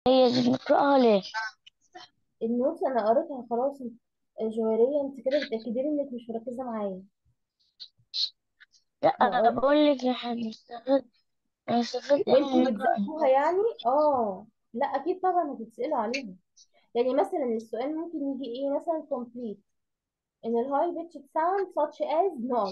هي دي بنقرأها ليه النوتس انا قريتها خلاص جوهرية انت كده بتأكدي لي انك مش مركزة معايا لا انا أنا قريت بقول لك احنا بنستفاد بنستفاد ايه وانتوا من نقرأ بتذاكروها يعني اه لا اكيد طبعا هتتسألوا عليها يعني مثلا السؤال ممكن يجي ايه مثلا complete in a high pitched sound such as not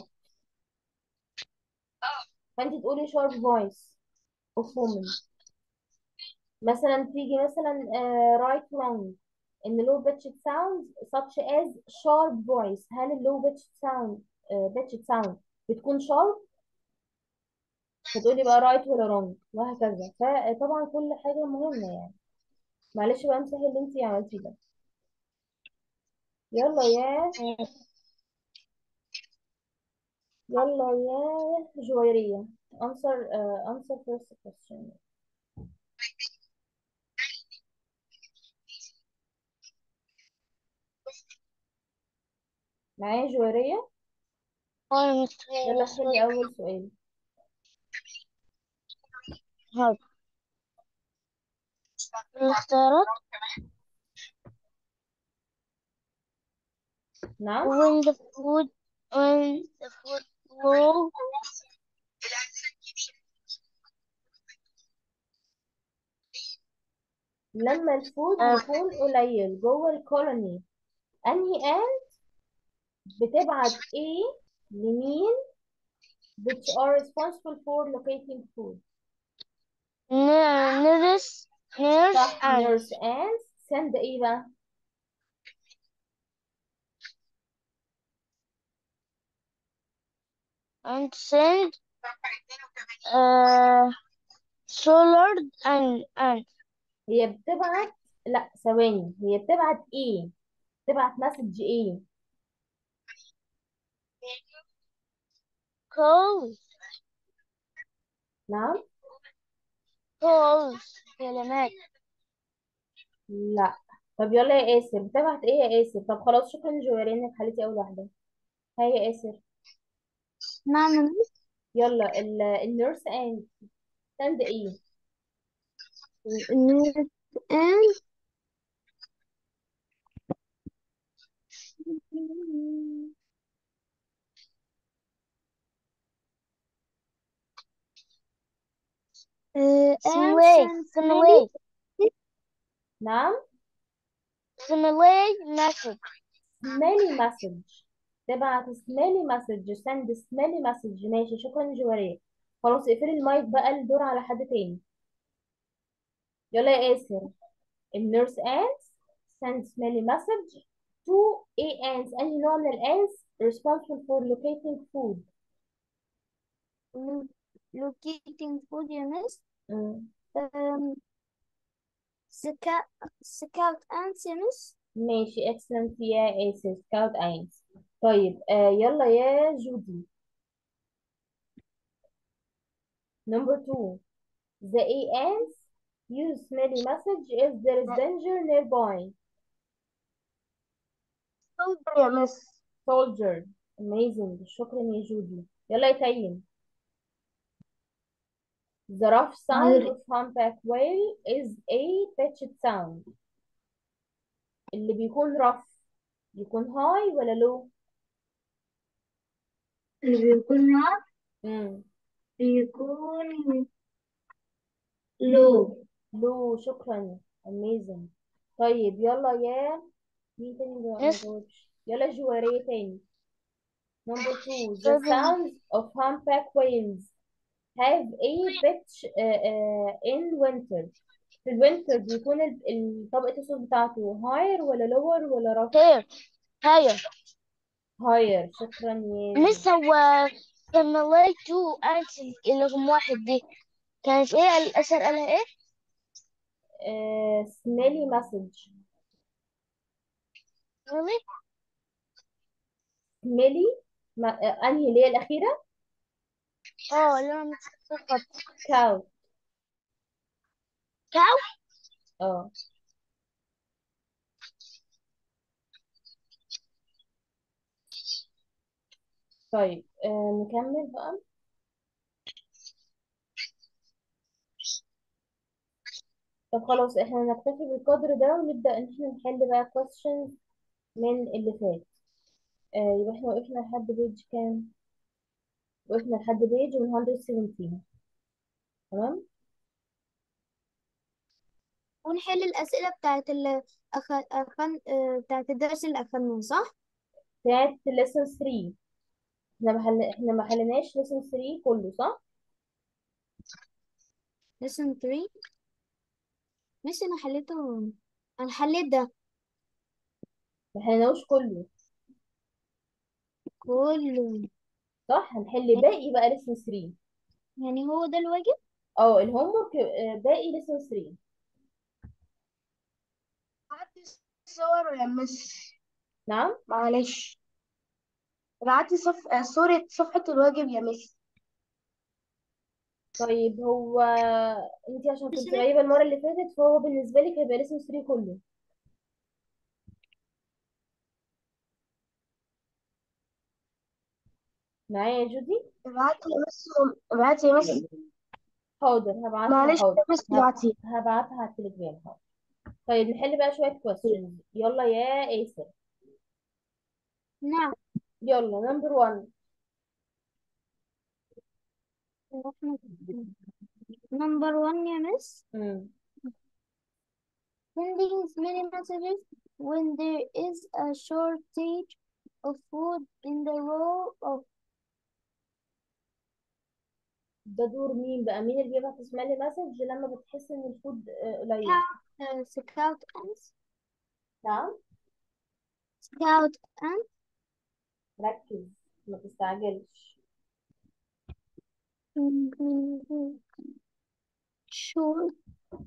فانت تقولي sharp voice of woman مثلا تيجي مثلا uh, right wrong in low pitched sounds such as sharp voice هل ال low pitched sound uh, pitched sound بتكون sharp فتقولي بقى right ولا wrong وهكذا فطبعا كل حاجة مهمة يعني معلش بقى امسحي اللي انتي عملتيه ده يلا يا يلا يا جويرية answer uh, answer first question معايا جويرية أنا مستنية يلا بس حلي أول سؤال هذا الاختيارات نعم when the food when the food low لما الفود uh, يكون قليل جوه الكولوني انهي ان بتبعت ايه لمين which are responsible for locating food nurse nurse صح and nurse ants send ايه بقى and send uh, solar and and هي بتبعت لا ثواني هي بتبعت ايه بتبعت مسج ايه calls نعم calls كلمات لا طب يلا يا آسر بتبعت ايه يا آسر طب خلاص شكرا جويرية انك حليتي اول واحدة هيا يا آسر نعم يلا ال- النيرس اند سند ايه nurse and simulate simulate نعم simulate message سمالي مسج تبعت سمالي مسج سند سمالي مسج ماشي شكرا جويرية خلاص اقفلي المايك بقى الدور على حد تاني يلا يا آسر النيرس ants send smelly message to a ants أي نوع من الants responsible for locating food locating food units مم. um, scout scout ants units ماشي excellent يا آسر scout ants طيب آه يلا يا جودي number two the A ants use smelly message if there is danger nearby soldier يا مس soldier amazing شكرا يا جودي يلا يا تايم The rough sound of humpback whale is a pitched sound. اللي بيكون rough يكون high ولا low؟ اللي بيكون معاه مم. بيكون low low شكرا amazing طيب يلا يا مين تاني ما ما Yes. جاوبش يلا جوارية تاني number two the Seven. sounds of humpback whales have a pitch uh, uh, in winter في الوينتر بيكون ال- ال- طبقة الصوت بتاعته higher ولا lower ولا rough؟ here higher higher شكرا يا مس هو simulate two ants اللي رقم واحد دي كانت ايه الأسئلة قالها ايه؟ uh, smelly message really؟ smelly ما, uh, انهي اللي هي الأخيرة اه اللي انا متفقد cow كاو اه طيب آه نكمل بقى طب خلاص احنا نكتفي بالقدر ده ونبدأ ان احنا نحل بقى questions من اللي فات آه يبقى احنا وقفنا لحد بيج كام وقفنا لحد بيج 117 تمام ونحل الأسئلة بتاعت ال أخ... أخن... آه، بتاعت الدرس اللي أخدناه صح؟ بتاعت lesson 3 احنا ما حل... احنا ما حلناش lesson 3 كله صح lesson 3 مش أنا حليته أنا حليت ده ما حلناهوش كله كله صح هنحل باقي بقى lesson 3 يعني هو ده الواجب؟ اه الهوم ورك باقي lesson 3 بعتي صور يا مس نعم معلش بعتي صف... آه، صورة صفحة الواجب يا مس طيب هو انت عشان بس كنت أنا غايبة المرة اللي فاتت فهو بالنسبة لك هيبقى lesson 3 كله معايا يا جودي ابعتي يا مس ابعتي يا مس حاضر هبعتها معلش حاضر يا مس هب- ابعتي هبعتها على التليجرام حاضر طيب نحل بقى شوية questions يلا يا ايسر نعم يلا نمبر 1 نمبر 1 يا مس امم sending many messages when there is a shortage of food in the row of ده دور مين بقى مين اللي بيبعت اسمالي مسج لما بتحس ان الفود آه، قليل uh, scout ants نعم scout ants ركز ما تستعجلش short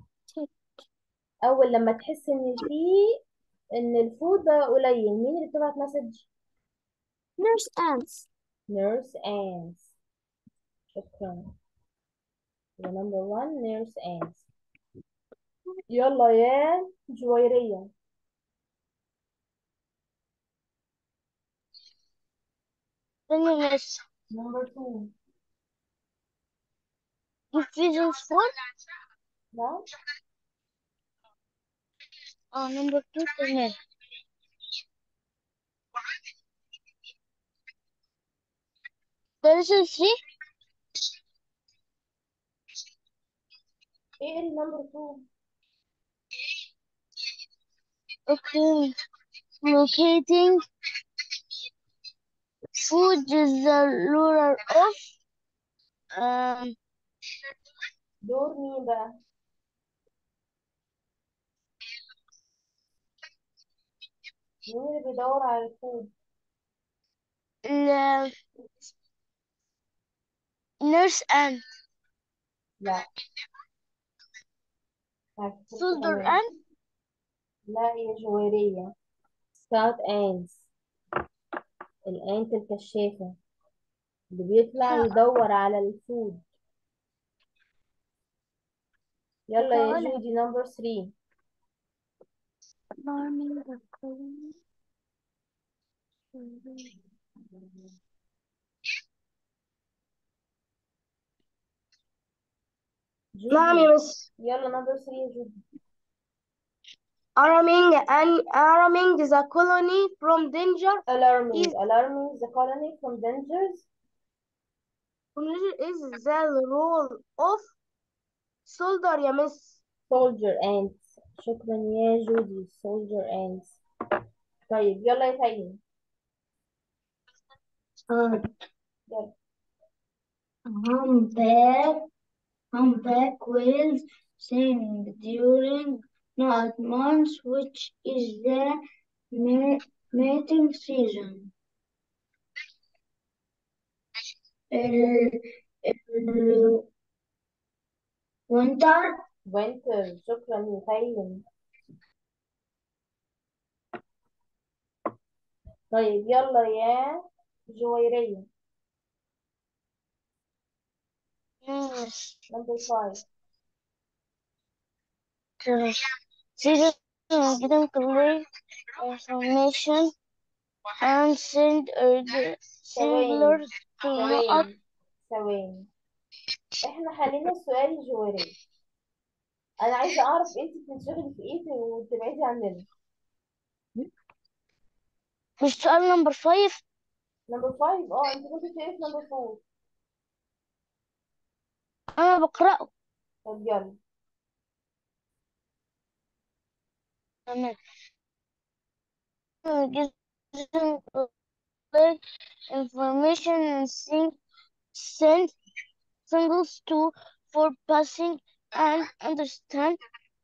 اول لما تحس ان في ان الفود بقى قليل مين اللي بتبعت مسج nurse ants nurse ants شكرا يبقى نمبر 1 nurse ants يلا يا جويرية استني يا مس نمبر 2 Ephesians 4 نعم اه نمبر 2 تمام ده lesson 3 ايه النمبر 2 okay locating food is the lure of um, دور مين بقى مين اللي بيدور على الفود ال- nurse and لا معاك فرصة soldier كمان and لا يا جويرية سكاوت ants الانت الكشافة اللي بيطلع يدور على الفود يلا يا بقولها. جودي نمبر 3 alarming the colony نعم جودي يا مس يلا نمبر 3 يا جودي alarming and alarming the colony from danger alarming is alarming the colony from dangers is the role of soldier يا مس soldier ants شكرا يا جودي soldier ants طيب يلا يا تايم يلا Humpback, humpback whales sing during night months, which is the ma- mating season. ال- ال- winter, winter شكرا يا تايم طيب يلا يا جويرية yes number 5 Citizens can collect information and send urgent ثواني signalers to نقط ثواني ثواني احنا حلينا السؤال الجويرية انا عايزه اعرف انت بتنشغلي في ايه وتبعدي عننا مش سؤال نمبر فايف نمبر 5 اه انت كنت في ايه في نمبر 4 أنا بقرأه طب يلا تمام Using like information and sing, send symbols to for passing and understand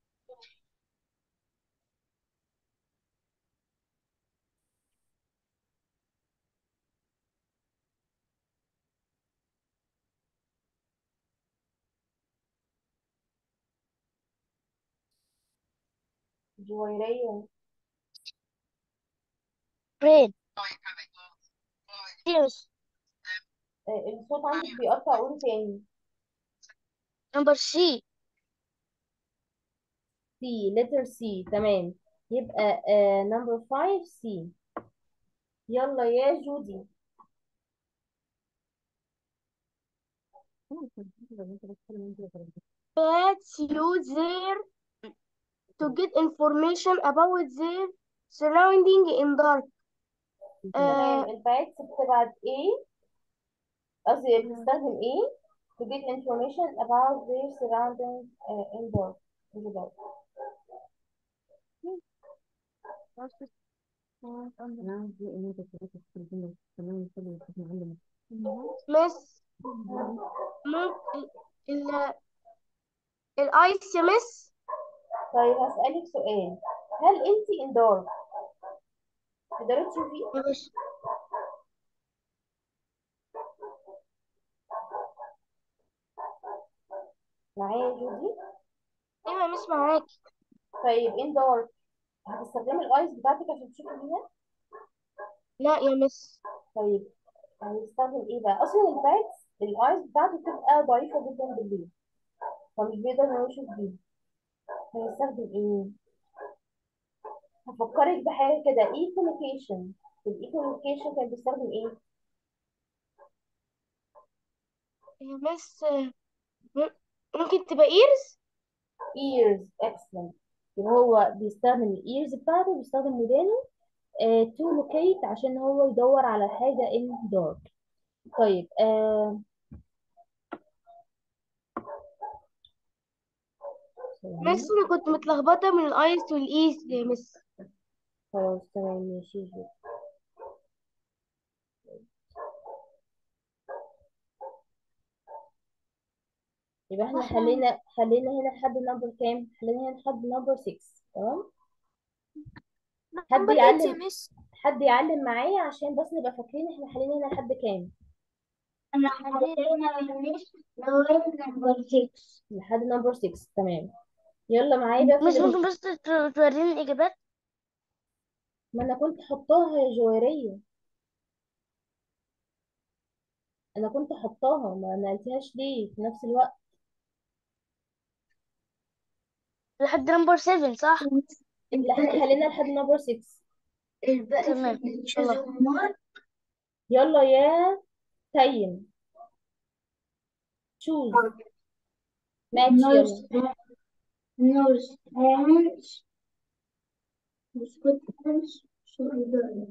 جويرية brain. Yes. آه، الصوت عندك بيقطع قولي تاني Number C. سي letter C تمام يبقى نمبر 5 سي يلا يا جودي Bats use their to get information about their surrounding in dark. تمام Uh, الباكس بتبعت ايه قصدي بتستخدم ايه to get information about their surroundings uh, in dark in the dark مس ممكن ال الايس يا مس طيب هسألك سؤال هل انت in dark تقدري تشوفيه Yes. معايا يا جودي ايوه يا مس معاك طيب in dark هتستخدمي الايس بتاعتك عشان تشوفي بيها لا يا مس طيب هيستخدم ايه بقى اصلا الباكس الايس بتاعته بتبقى ضعيفه جدا بالليل فمش بيقدر انه يشوف بيها هيستخدم ايه هفكرك بحاجه كده اي كوميونيكيشن الاي كوميونيكيشن كان بيستخدم ايه يا مس م- ممكن تبقى ايرز ears excellent يبقى هو بيستخدم الايرز بتاعته بيستخدم ودانه تو لوكيت عشان هو يدور على حاجه in dark طيب آه مس انا كنت متلخبطه من الايس والايس يا مس خلاص تمام ماشي يا جو. يبقى احنا حلينا حلينا هنا لحد نمبر كام؟ حلينا هنا لحد نمبر 6 تمام؟ حد يعلم حد يعلم معايا عشان بس نبقى فاكرين احنا حلينا هنا لحد كام؟ أنا حطينا مش لغاية نمبر 6 لحد نمبر 6 تمام يلا معايا بقى في مش ال- ممكن بس ت- توريني الإجابات ما انا كنت حطاها يا جويرية انا كنت حطاها ما نقلتهاش ليه في نفس الوقت لحد نمبر 7 صح؟ اللي احنا حلينا لحد نمبر 6 الباقي في تمام. التشوز الله. هومورك يلا يا تيم شوز ماتش يلا نورس هانز descriptions shoulder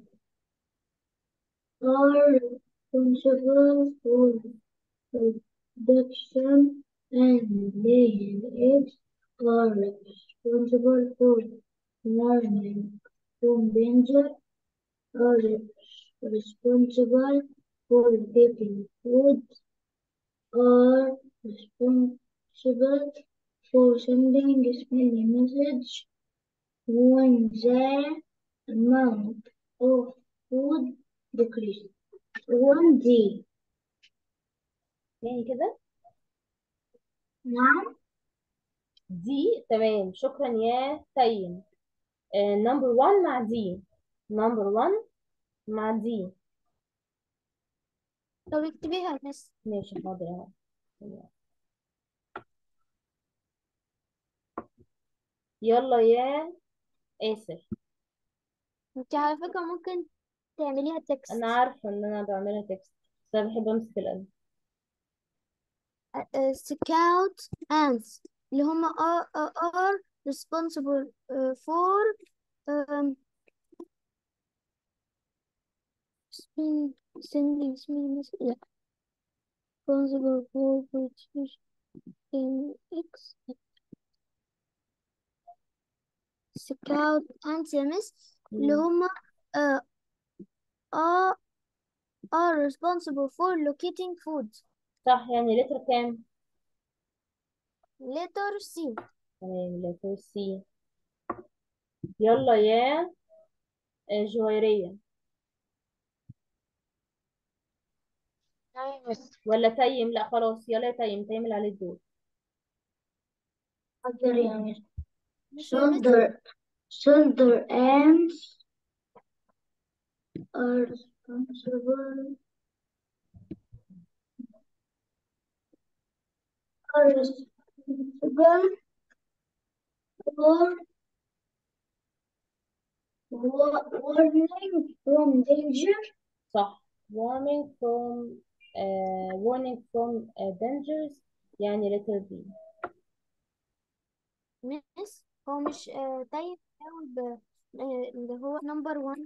are responsible for production and laying eggs are responsible for learning from danger are responsible for getting food are responsible for sending a smelly message when the amount of food decreases. One day. تاني كده نعم دي تمام شكرا يا تيم نمبر 1 مع دي نمبر 1 مع دي طب اكتبيها يا مس ماشي حاضر اهو يلا يا آسر انت على فكرة ممكن تعمليها تكست انا عارفه ان انا بعملها تكست بس انا بحب امسك القلم scout ants اللي هما are, are responsible uh, for um, sending sending sending message لا responsible for British in X scout and miss اللي مم. هما uh, are are responsible for locating food صح يعني لتر كام letter C تمام لتر سي يلا يا آه، جويرية تمام بس ولا تيم لا خلاص يلا يا تيم تيم اللي عليه الدور أقدر يعني ماشي يا مس shoulder shoulder ants are responsible are responsible for wa- warning from danger صح warning from uh, warning from uh, dangers يعني letter B مس هو مش آه طيب جاوب آه اللي هو نمبر 1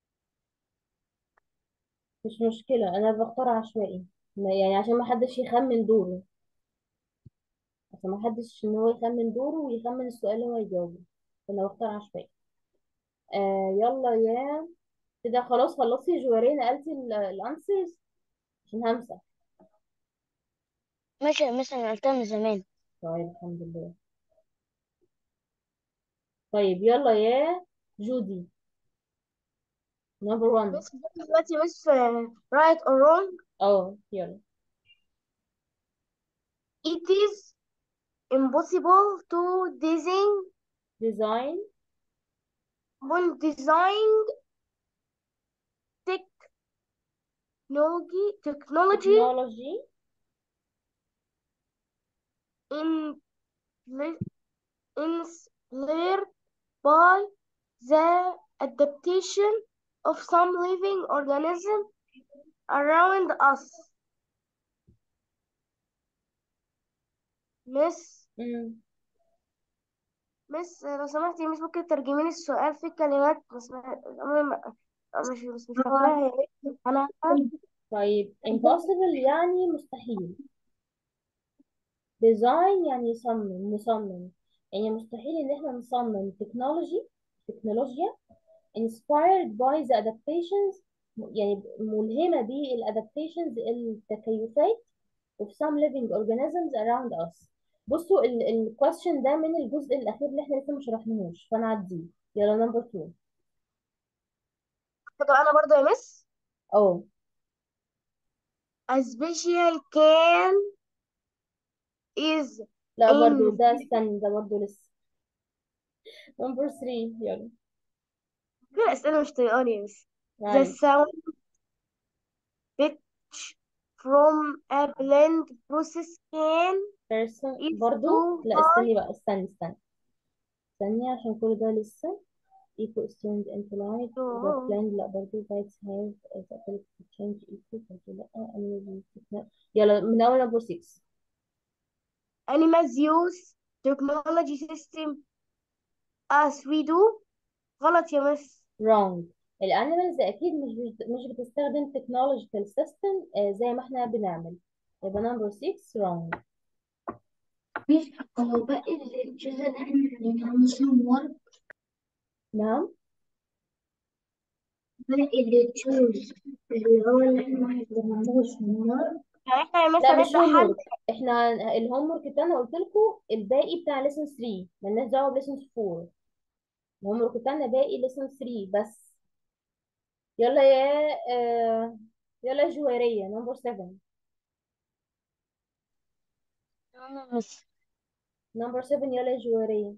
مش مشكلة أنا بختار عشوائي ما- يعني عشان ما حدش يخمن دوره عشان ما حدش إن هو يخمن دوره ويخمن السؤال اللي هو يجاوبه فأنا بختار عشوائي آه يلا يا كده خلاص خلصتي جواري نقلتي الأنسرز عشان همسح ماشي مثلا قلتها من زمان طيب الحمد لله طيب يلا يا جودي نمبر 1 مس دلوقتي مس آه، right or wrong اه يلا it is impossible to design design when design technology technology technology in inspired by the adaptation of some living organism around us. مس مم. مس لو سمحتي مش ممكن ترجمين السؤال في كلمات بس ما- أنا ما- مش بس مش فاكراها هي إيه. أنا طيب impossible يعني مستحيل design يعني يصمم مصمم يعني مستحيل ان احنا نصمم تكنولوجي تكنولوجيا inspired by the adaptations يعني ملهمة بالادابتيشنز التكيفات of some living organisms around us بصوا ال ال question ده من الجزء الأخير اللي احنا لسه ما شرحناهوش فنعديه يلا نمبر 2 طب أنا برضه يا مس اه a special can is لا برضو in ده استنى ده برضو لسه نمبر 3 يلا كل الأسئلة مش طايقاني يا مس the معلش sound pitch from a blend process can person is برضو too لا high استني بقى استني استني استني عشان كل ده لسه eco student into light the to blend لا برضو guides have the ability to change eco برضو لا animals يلا من أول نمبر 6 animals use technology system as we do غلط يا مس wrong الانيمالز اكيد مش بت- مش بتستخدم technological system آه، زي ما احنا بنعمل يبقى نمبر 6 wrong مش هو باقي الجزء اللي احنا بنعمله ورق نعم باقي اللي تشوز اللي هو اللي احنا بنعمله ورق يعني احنا يا مس لا مش هنبدأ هوم حل ورك احنا الهوم ورك بتاعنا قلت لكم الباقي بتاع ليسون 3 مالناش دعوه بليسون 4 الهوم ورك بتاعنا باقي ليسون 3 بس يلا يا آه يلا يا جويرية نمبر 7 تمام بس نمبر 7 يلا يا جويرية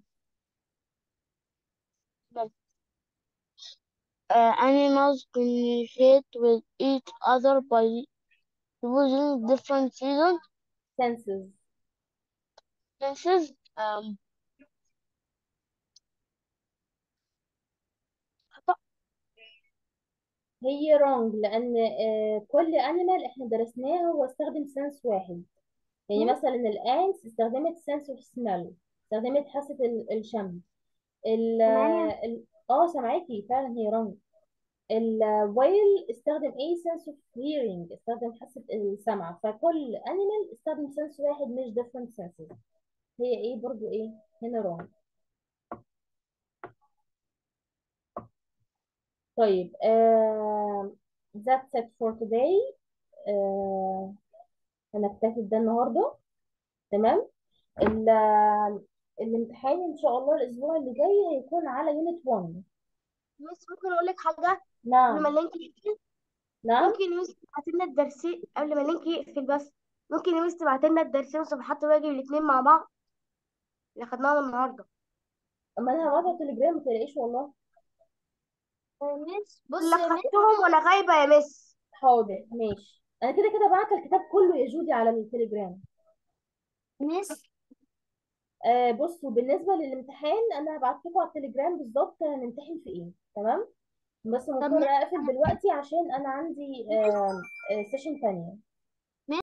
uh, animals communicate with each other by using different seasons, senses senses, um, خطأ هي wrong لأن آه كل animal احنا درسناه هو استخدم sense واحد يعني مثلا الانس استخدمت sense of smell استخدمت حاسة ال- الشم ال سامعاني؟ ال- اه سامعاكي فعلا هي رنج الويل استخدم ايه sense of hearing استخدم حاسة السمع فكل animal استخدم sense واحد مش different senses هي ايه برضو ايه هنا wrong طيب uh, that's it for today uh, هنكتفي بده النهارده تمام ال- الامتحان ان شاء الله الاسبوع اللي جاي هيكون على يونت 1 مس ممكن اقول لك حاجه قبل ما نعم اللينك يقفل نعم ممكن مس تبعت لنا الدرسين قبل ما اللينك يقفل بس ممكن مس تبعت لنا الدرسين وصفحات واجب الاثنين مع بعض اللي خدناهم النهارده اما انا هبعت على التليجرام ما تقلقيش والله مس بص اللي يا مس خدتهم وانا غايبه يا مس حاضر ماشي انا كده كده بعت الكتاب كله يا جودي على التليجرام مس آه بصوا بالنسبه للامتحان انا هبعت لكم على التليجرام بالظبط هنمتحن في ايه تمام بس طب مضطره مس اقفل دلوقتي عشان انا عندي آه آه سيشن تانية